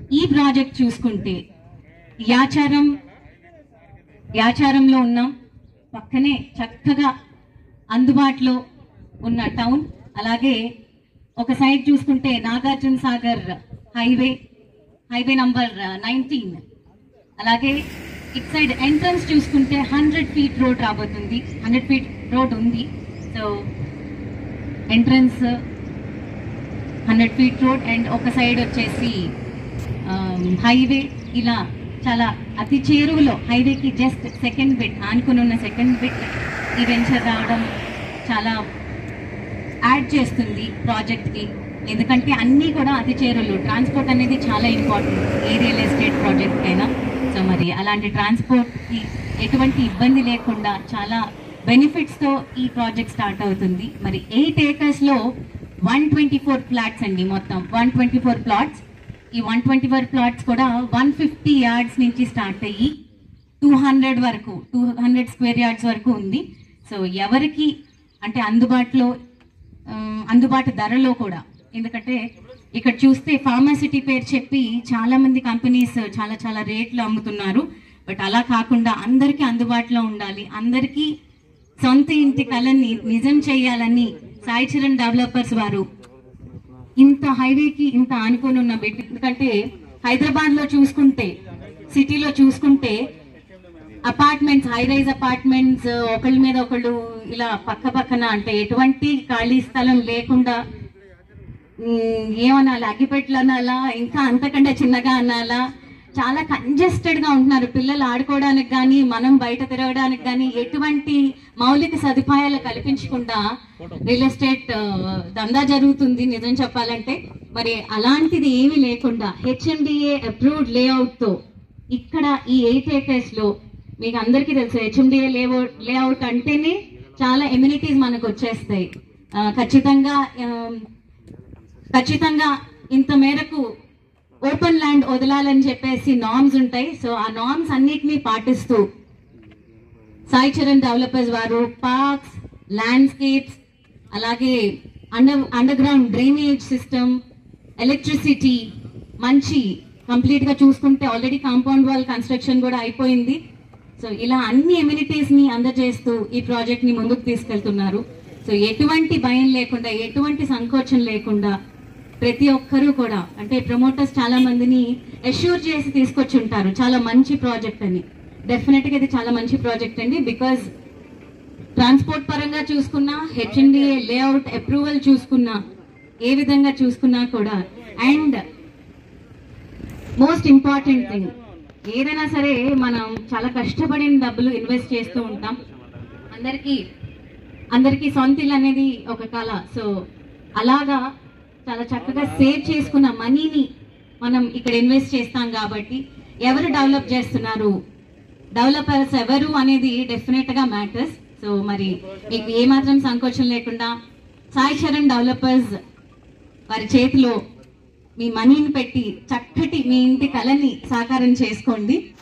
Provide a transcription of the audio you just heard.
ఈ ప్రాజెక్ట్ చూసుకుంటే యాచారం యాచారంలో ఉన్నాం పక్కనే చక్కగా అందుబాటులో ఉన్న టౌన్ అలాగే ఒక సైడ్ చూసుకుంటే Nagarjuna Sagar highway highway number nineteen అలాగే ఇట్ సైడ్ ఎంట్రన్స్ చూసుకుంటే హండ్రెడ్ ఫీట్ రోడ్ రాబోతుంది హండ్రెడ్ ఫీట్ రోడ్ ఉంది so entrance hundred feet road and ఒక సైడ్ వచ్చేసి హైవే ఇలా చాలా అతి చేరువలో హైవేకి జస్ట్ సెకండ్ బిట్ ఆనుకుని ఉన్న సెకండ్ బిట్ ఈ వెంచర్ రావడం చాలా యాడ్ చేస్తుంది ప్రాజెక్ట్కి ఎందుకంటే అన్నీ కూడా అతి చేరువలు ట్రాన్స్పోర్ట్ అనేది చాలా ఇంపార్టెంట్ ఏ రియల్ ఎస్టేట్ ప్రాజెక్ట్ అయినా సో మరి అలాంటి ట్రాన్స్పోర్ట్కి ఎటువంటి ఇబ్బంది లేకుండా చాలా బెనిఫిట్స్తో ఈ ప్రాజెక్ట్ స్టార్ట్ అవుతుంది మరి ఎయిట్ ఏకర్స్లో వన్ ట్వంటీ ఫోర్ ప్లాట్స్ అండి మొత్తం వన్ ట్వంటీ ఫోర్ ప్లాట్స్ ఈ వన్ ట్వంటీ ఫోర్ ప్లాట్స్ కూడా వన్ ఫిఫ్టీ యార్డ్స్ నుంచి స్టార్ట్ అయ్యి టూ హండ్రెడ్ వరకు టూ హండ్రెడ్ స్క్వేర్ యార్డ్స్ వరకు ఉంది సో ఎవరికి అంటే అందుబాటులో ఆ, అందుబాటు ధరలో కూడా ఎందుకంటే ఇక్కడ చూస్తే ఫార్మాసిటీ పేరు చెప్పి చాలా మంది కంపెనీస్ చాలా చాలా రేట్లు అమ్ముతున్నారు బట్ అలా కాకుండా అందరికీ అందుబాటులో ఉండాలి అందరికీ సొంత ఇంటి కళని నిజం చేయాలని సాయి చరణ్ డెవలపర్స్ వారు ఇంత హైవేకి ఇంత ఆనుకొని ఉన్న బిట్ ఎందుకంటే హైదరాబాద్ లో చూసుకుంటే సిటీలో చూసుకుంటే అపార్ట్మెంట్స్ హై రైజ్ అపార్ట్మెంట్స్ ఒకళ్ళ మీద ఒకళ్ళు ఇలా పక్క పక్కన అంటే ఎటువంటి ఖాళీ స్థలం లేకుండా ఉమ్, ఏమనాలి అగ్గిపెట్లు అనాలా ఇంకా అంతకంటే చిన్నగా అనాలా చాలా కంజెస్టెడ్ గా ఉంటున్నారు పిల్లలు ఆడుకోవడానికి కానీ మనం బయట తిరగడానికి కానీ ఎటువంటి మౌలిక సదుపాయాలు కల్పించకుండా రియల్ ఎస్టేట్ ఆ, దందా జరుగుతుంది నిజం చెప్పాలంటే మరి అలాంటిది ఏమీ లేకుండా హెచ్ఎండిఏ అప్రూవ్డ్ లేఅవుట్ తో ఇక్కడ ఈ ఎయిట్ ఏకర్స్ లో మీకు అందరికీ తెలుసు హెచ్ఎండిఏ లేఅవుట్ లేఅవుట్ అంటేనే చాలా ఎమ్యూనిటీస్ మనకు వచ్చేస్తాయి ఆ, ఖచ్చితంగా ఆ, ఖచ్చితంగా ఇంత మేరకు ఓపెన్ ల్యాండ్ వదలాలని చెప్పేసి నామ్స్ ఉంటాయి సో ఆ నామ్స్ అన్నిటినీ పాటిస్తూ సాయి చరణ్ డెవలపర్స్ వారు పార్క్స్ ల్యాండ్స్కేప్స్ అలాగే under underground drainage system electricity మంచి కంప్లీట్ గా చూసుకుంటే ఆల్రెడీ కాంపౌండ్ వాల్ కన్స్ట్రక్షన్ కూడా అయిపోయింది సో ఇలా అన్ని ఎమ్యూనిటీస్ ని అందజేస్తూ ఈ ప్రాజెక్ట్ ని ముందుకు తీసుకెళ్తున్నారు సో ఎటువంటి భయం లేకుండా ఎటువంటి సంకోచం లేకుండా ప్రతి ఒక్కరూ కూడా అంటే ప్రమోటర్స్ చాలా మందిని అష్యూర్ చేసి తీసుకొచ్చి ఉంటారు చాలా మంచి ప్రాజెక్ట్ అని డెఫినెట్ గా ఇది చాలా మంచి ప్రాజెక్ట్ అండి బికాజ్ ట్రాన్స్పోర్ట్ పరంగా చూసుకున్నా హెచ్ఎండిఏ లేఅవుట్ అప్రూవల్ చూసుకున్నా ఏ విధంగా చూసుకున్నా కూడా అండ్ మోస్ట్ ఇంపార్టెంట్ థింగ్ ఏదైనా సరే మనం చాలా కష్టపడిన డబ్బులు ఇన్వెస్ట్ చేస్తూ ఉంటాం అందరికీ అందరికీ సొంత ఇల్లు అనేది ఒక కళ సో అలాగా చాలా చక్కగా సేవ్ చేసుకున్న మనీని మనం ఇక్కడ ఇన్వెస్ట్ చేస్తాం కాబట్టి ఎవరు డెవలప్ చేస్తున్నారు డెవలపర్స్ ఎవరు అనేది డెఫినెట్ గా మ్యాటర్స్ సో మరి మీకు ఏమాత్రం సంకోచం లేకుండా సాయి చరణ్ డెవలపర్స్ వారి చేతిలో మీ మనీని పెట్టి చక్కటి మీ ఇంటి కళని సాకారం చేసుకోండి